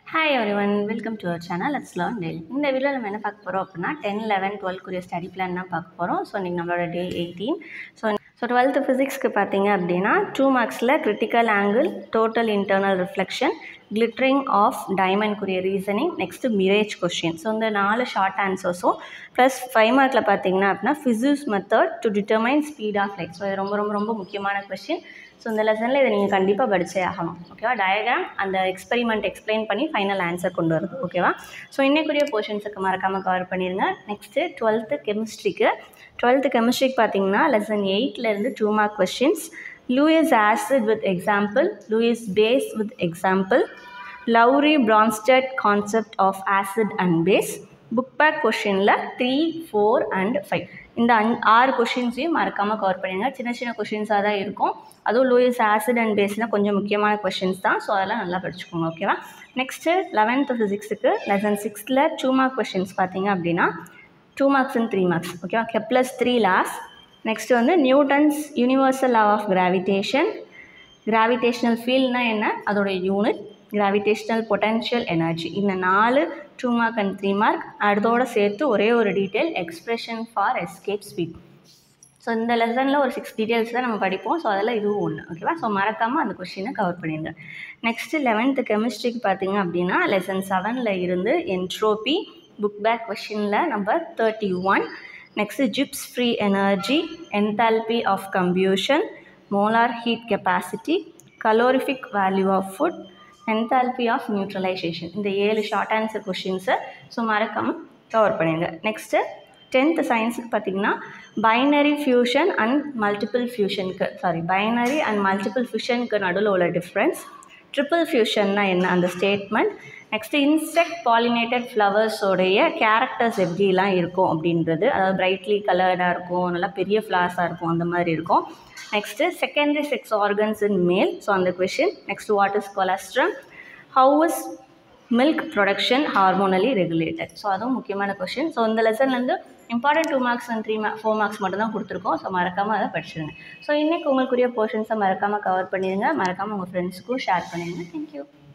hi everyone welcome to our channel let's learn daily இந்த வீடியோவில் நம்ம என்ன பார்க்க போகிறோம் அப்படின்னா டென் லெவன் டுவெல்க்குரிய ஸ்டடி பிளான் தான் பார்க்க போகிறோம் ஸோ இன்றைக்கி நம்மளோட day eighteen so so twelfth ஃபிசிக்ஸ்க்கு பார்த்தீங்க அப்படின்னா டூ மார்க்ஸில் critical angle total internal reflection glittering of டைமண்ட்குரிய reasoning next mirage question so இந்த நாலு ஷார்ட் ஆன்சர்ஸும் ப்ளஸ் ஃபைவ் மார்க்கில் பார்த்தீங்கன்னா அப்படின்னா physics method to determine speed of light so இது ரொம்ப ரொம்ப ரொம்ப முக்கியமான கொஷின் ஸோ இந்த லெசனில் இதை நீங்கள் கண்டிப்பாக படிச்சே ஆகணும் ஓகேவா டயக்ராம் அந்த எக்ஸ்பெரிமெண்ட் எக்ஸ்பிளைன் பண்ணி ஃபைனல் ஆன்சர் கொண்டு வருது ஓகேவா ஸோ இன்னைக்குரிய போர்ஷன்ஸுக்கு மறக்காமல் கவர் பண்ணிடுங்க நெக்ஸ்ட்டு டுவெல்த்து கெமிஸ்ட்ரிக்கு டுவெல்த்து கெமிஸ்ட்ரிக்கு பார்த்தீங்கன்னா லெசன் எயிட்லேருந்து two mark questions Lewis acid with example Lewis base with example Lowry Bronsted concept of acid and base book back கொஷினில் த்ரீ ஃபோர் அண்ட் ஃபைவ் இந்த அஞ் ஆறு கொஷின்ஸையும் மறக்காமல் கவர் பண்ணிடுங்க சின்ன சின்ன கொஷின்ஸாக தான் இருக்கும் அதுவும் லூயிஸ் ஆசிட் அண்ட் பேஸ்னால் கொஞ்சம் முக்கியமான கொஷின்ஸ் தான் ஸோ அதெல்லாம் நல்லா படிச்சுக்கோங்க ஓகேவா நெக்ஸ்ட்டு லெவன்த்து ஃபிசிக்ஸுக்கு லெசன் சிக்ஸ்த்தில் டூ மார்க் கொஷின்ஸ் பார்த்தீங்க அப்படின்னா two marks and three marks ஓகேவா கெப்ளஸ் த்ரீ லாஸ் நெக்ஸ்ட்டு வந்து Newton's universal law of gravitation gravitational ஃபீல்ட்னா என்ன அதோட யூனிட் கிராவிடேஷனல் பொட்டன்ஷியல் எனர்ஜி இந்த நாலு two mark and three mark அதோட சேர்த்து ஒரே ஒரு detail expression for escape speed so இந்த லெசனில் ஒரு சிக்ஸ் டீட்டெயில்ஸ் தான் நம்ம படிப்போம் ஸோ அதில் இதுவும் ஒன்று ஓகேவா ஸோ மறக்காமல் அந்த கொஷினை கவர் பண்ணிடுங்க நெக்ஸ்ட்டு லெவன்த்து கெமிஸ்ட்ரிக்கு பார்த்தீங்க அப்படின்னா லெசன் செவனில் இருந்து என்ட்ரோபி புக் பேக் கொஷினில் number thirty one next Gibbs free energy enthalpy of combustion molar heat capacity calorific value of food enthalpy of neutralisation இந்த ஏழு ஷார்ட் ஆன்சர் கொஷின்ஸை ஸோ மறக்காமல் கவர் பண்ணிடுங்க நெக்ஸ்ட்டு டென்த்து சயின்ஸுக்கு பார்த்தீங்கன்னா பைனரி ஃபியூஷன் அண்ட் மல்டிபிள் ஃபியூஷனுக்கு sorry binary and multiple ஃபியூஷனுக்கு நடுவில் உள்ள டிஃப்ரென்ஸ் ட்ரிபிள் ஃபியூஷன்னா என்ன அந்த ஸ்டேட்மெண்ட் நெக்ஸ்ட்டு இன்செக்ட் பாலினேட்டட் ஃப்ளவர்ஸோடைய கேரக்டர்ஸ் எப்படிலாம் இருக்கும் அப்படின்றது அதாவது பிரைட்லி கலர்டாக இருக்கும் நல்லா பெரிய ஃப்ளார்ஸாக இருக்கும் அந்த மாதிரி இருக்கும் next secondary sex organs in male so அந்த question next what is colostrum how is milk production hormonally regulated so அதுவும் முக்கியமான கொஷின் ஸோ இந்த லெசன்லேருந்து important two marks and three mark four marks மட்டும் தான் கொடுத்துருக்கோம் ஸோ மறக்காமல் அதை படிச்சிடுங்க ஸோ இன்றைக்கி உங்களுக்குரிய போர்ஷன்ஸை மறக்காமல் கவர் பண்ணிடுங்க மறக்காமல் உங்கள் ஃப்ரெண்ட்ஸுக்கும் ஷேர் பண்ணிடுங்க தேங்க்யூ